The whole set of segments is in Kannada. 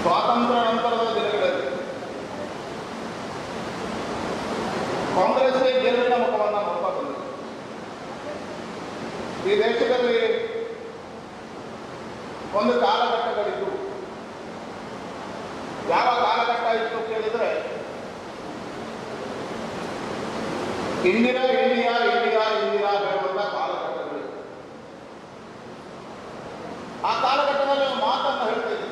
ಸ್ವಾತಂತ್ರ್ಯ ನಂತರದ ದಿನಗಳಲ್ಲಿ ಕಾಂಗ್ರೆಸ್ಗೆ ಗೆಲುವಿನ ಮುಖವನ್ನು ನೋಡ್ತಾ ಬಂದಿದೆ ಈ ದೇಶದಲ್ಲಿ ಒಂದು ಕಾಲಘಟ್ಟಗಳಿದ್ದು ಯಾವ ಕಾಲಘಟ್ಟ ಇತ್ತು ಕೇಳಿದ್ರೆ ಇಂದಿರಾ ಇಂಡಿಯಾ ಇಂಡಿಯಾ ಇಂದಿರಾ ಹೇಳುವಂತ ಕಾಲಘಟ್ಟಗಳಿತ್ತು ಆ ಕಾಲಘಟ್ಟದಲ್ಲಿ ಒಂದು ಮಾತನ್ನು ಹೇಳ್ತಾ ಇದ್ದೆ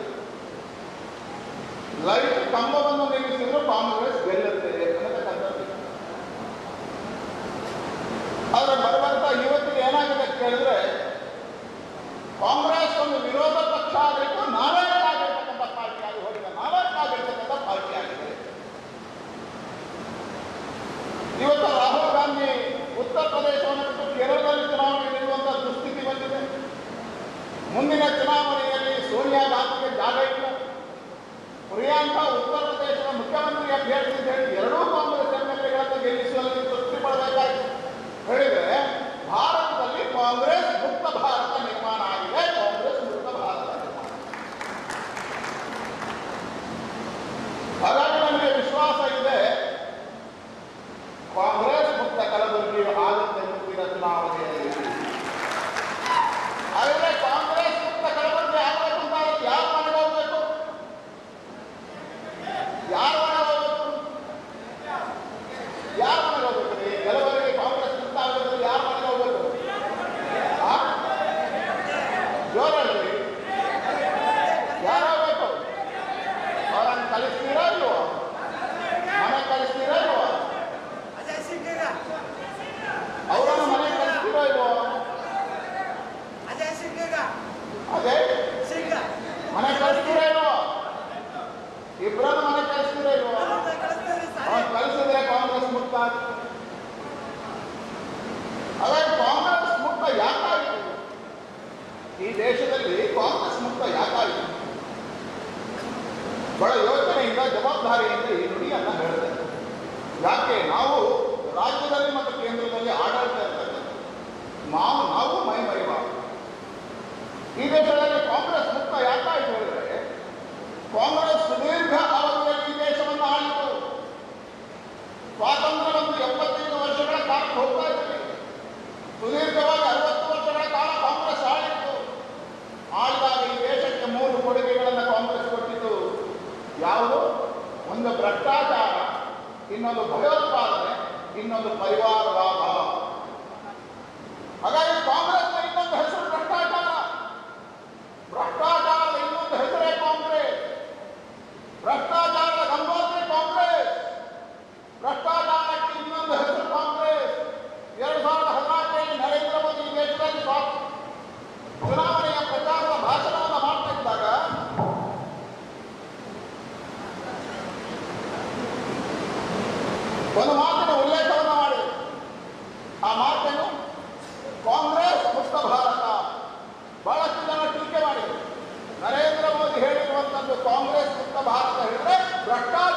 ಲೈಟ್ ಕಂಬವನ್ನು ನಿಲ್ಲಿಸಿದ್ರು ಕಾಂಗ್ರೆಸ್ ಗೆಲ್ಲುತ್ತೆ ಅನ್ನತಕ್ಕಂಥದ್ದು ಆದ್ರೆ ಬರುವಂತ ಇವತ್ತಿಗೆ ಏನಾಗಿದೆ ಅಂತ ಕೇಳಿದ್ರೆ ಕಾಂಗ್ರೆಸ್ ಒಂದು ವಿರೋಧ ಪಕ್ಷ ಆಗಬೇಕು ನಾರಾಯಣ ಆಗಿರ್ತಕ್ಕಂಥ ಪಾರ್ಟಿ ಆಗಿ ಹೋಗಿದೆ ನಾರಾಯಣ ಆಗಿರ್ತಕ್ಕಂಥ ಪಾರ್ಟಿ ಆಗಿದೆ ಇವತ್ತು ರಾಹುಲ್ ಗಾಂಧಿ ಉತ್ತರ ಪ್ರದೇಶವನ್ನು ಬಿಟ್ಟು ಕೇರಳದಲ್ಲಿ ಚುನಾವಣೆ ನಿಲ್ಲುವಂತ ದುಸ್ಥಿತಿ ಬಂದಿದೆ ಮುಂದಿನ ಚುನಾವಣೆಯಲ್ಲಿ ಸೋನಿಯಾ ಗಾಂಧಿಗೆ ಜಾಗ ಇಲ್ಲ ಪ್ರಿಯಾಂಕಾ ಉತ್ತರ ಪ್ರದೇಶದ ಮುಖ್ಯಮಂತ್ರಿ ಅಭ್ಯರ್ಥಿ ಅಂತ ಹೇಳಿ ಎರಡೂ ಕಾಂಗ್ರೆಸ್ ಎಂ ಎಲ್ ಎಗಳನ್ನು ಗೆಲ್ಲಿಸುವಲ್ಲಿ ತೃಪ್ತಿ ಪಡಬೇಕಾಯಿತು ಹೇಳಿದ್ರೆ ಭಾರತದಲ್ಲಿ ಕಾಂಗ್ರೆಸ್ ಮುಕ್ತ ಭಾರತ ನಿರ್ಮಾಣ ಆಗಿದೆ ಕಾಂಗ್ರೆಸ್ ಮುಕ್ತ ಭಾರತ ನಿರ್ಮಾಣ ಹಾಗಾಗಿ ನನಗೆ ವಿಶ್ವಾಸ ಇದೆ ಕಾಂಗ್ರೆಸ್ ಮುಕ್ತ ಕಲಬುರಗಿ ಆಗುತ್ತೆ ಮುಂದಿನ ಚುನಾವಣೆಯಲ್ಲಿ ಆದರೆ ಕಾಂಗ್ರೆಸ್ ಮುಕ್ತ ಕಲಬುರಗಿ ಆಗಬೇಕು ಅಂತ ಆದ್ರೆ ಯಾರು ಮನೆಗೆ ಹೋಗ್ಬೇಕು ಯಾರು ಮನೆಗೆ ಹೋಗ್ಬೇಕು ಯಾರು ಮನೆಗೆ ಹೋಗ್ಬೇಕು ರೀ ಕೆಲವರಿಗೆ ಕಾಂಗ್ರೆಸ್ ಮುಕ್ತ ಆಗಬೇಕು ಯಾರು ಮನೆಗೆ ಹೋಗ್ಬೇಕು ಆ? ಜೋರಾಗಿ ಯಾರು ಹೋಗ್ಬೇಕು ಅವರನ್ನು ಕಳಿಸ್ತೀರಾ ಇಲ್ವೋ ಮನೆ ಕಳಿಸ್ತೀರಾ ಇಲ್ವೋ ಅಜಯ್ ಸಿಂಗ್ಗ ಅವರನ್ನು ಮನೆ ಕಳಿಸ್ತೀರಾ ಇಲ್ವೋ ಅಜಯ್ ಸಿಂಗ್ಗ ಅದೇ ಸಿಂಗ ಮನೆ ಕಳಿಸ್ತೀರಾ ಇಲ್ವೋ ಇಬ್ಬರನ್ನು ಮನೆ ಕಳಿಸ್ತೀರಾ ಇಲ್ವೋ ಕಳಿಸ್ತಾರೆ ಅವ್ನು ಕಳಿಸಿದ್ರೆ ಕಾಂಗ್ರೆಸ್ ಮುಕ್ತ ಅದೇ ಕಾಂಗ್ರೆಸ್ ಮುಕ್ತ ಯಾಕಾಯಿತು ಈ ದೇಶದಲ್ಲಿ ಕಾಂಗ್ರೆಸ್ ಮುಕ್ತ ಯಾಕಾಯಿತು ಬಹಳ ಯೋಚನೆಯಿಂದ ಜವಾಬ್ದಾರಿಯಿಂದ ಈ ನುಡಿಯನ್ನ ಹೇಳಿದೆ ಯಾಕೆ ನಾವು ರಾಜ್ಯದಲ್ಲಿ ಮತ್ತು ಕೇಂದ್ರದಲ್ಲಿ ಆಡಳಿತ ಇರ್ತಕ್ಕಂಥ ನಾವು ನಾವು ಮೈ ಮರಿಬಾರದು ಈ ದೇಶದಲ್ಲಿ ಕಾಂಗ್ರೆಸ್ ಮುಕ್ತ ಯಾಕಾಯ್ತು ಹೇಳಿದ್ರೆ ಕಾಂಗ್ರೆಸ್ ಸುದೀರ್ಘ ಅವಧಿಯಲ್ಲಿ ಈ ದೇಶವನ್ನು ಆಳಿತು ಸ್ವಾತಂತ್ರ್ಯ ಒಂದು ಎಪ್ಪತ್ತೈದು ವರ್ಷಗಳ ಕಾಲಕ್ಕೆ ಹೋಗ್ತಾ ಇದ್ದೀವಿ ಸುದೀರ್ಘವಾಗಿ ಅರವತ್ತು ವರ್ಷಗಳ ಕಾಲ ಕಾಂಗ್ರೆಸ್ ಆಳಿತ್ತು ಆಳಿದಾಗ ಈ ದೇಶಕ್ಕೆ ಮೂರು ಕೊಡುಗೆಗಳನ್ನು ಕಾಂಗ್ರೆಸ್ ಕೊಟ್ಟಿತು ಯಾವುದು ಒಂದು ಭ್ರಷ್ಟಾಚಾರ ಇನ್ನೊಂದು ಭಯೋತ್ಪಾದನೆ ಇನ್ನೊಂದು ಪರಿವಾರವಾದ ಹಾಗಾಗಿ ಕಾಂಗ್ರೆಸ್ನ ಇನ್ನೊಂದು ಹೆಸರು ಭ್ರಷ್ಟಾಚಾರ ಭ್ರಷ್ಟಾಚಾರದ ಇನ್ನೊಂದು ಹೆಸರೇ ಕಾಂಗ್ರೆಸ್ ಭ್ರಷ್ಟಾಚಾರದ ಗಂಗೋತ್ರಿ ಕಾಂಗ್ರೆಸ್ ಭ್ರಷ್ಟಾಚಾರಕ್ಕೆ ಇನ್ನೊಂದು ಹೆಸರು ಕಾಂಗ್ರೆಸ್ ಎರಡು ಸಾವಿರದ ಹದಿನಾಲ್ಕರಲ್ಲಿ ನರೇಂದ್ರ ಮೋದಿ ಈ ದೇಶದಲ್ಲಿ ಸ್ವಾ- ಚುನಾವಣೆಯ ಪ್ರಚಾರದ ಭಾಷಣವನ್ನು ಮಾಡ್ತಾ ಇದ್ದಾಗ ಒಂದು ಮಾತಿನ ಉಲ್ಲೇಖವನ್ನು ಮಾಡಿ ಆ ಮಾತನ್ನು ಕಾಂಗ್ರೆಸ್ ಮುಕ್ತ ಭಾರತ ಬಹಳಷ್ಟು ಜನ ಟೀಕೆ ಮಾಡಿದರು ನರೇಂದ್ರ ಮೋದಿ ಹೇಳಿರುವಂತದ್ದು ಕಾಂಗ್ರೆಸ್ ಮುಕ್ತ ಭಾರತ ಹೇಳಿದ್ರೆ ಭ್ರಷ್ಟಾಚಾರ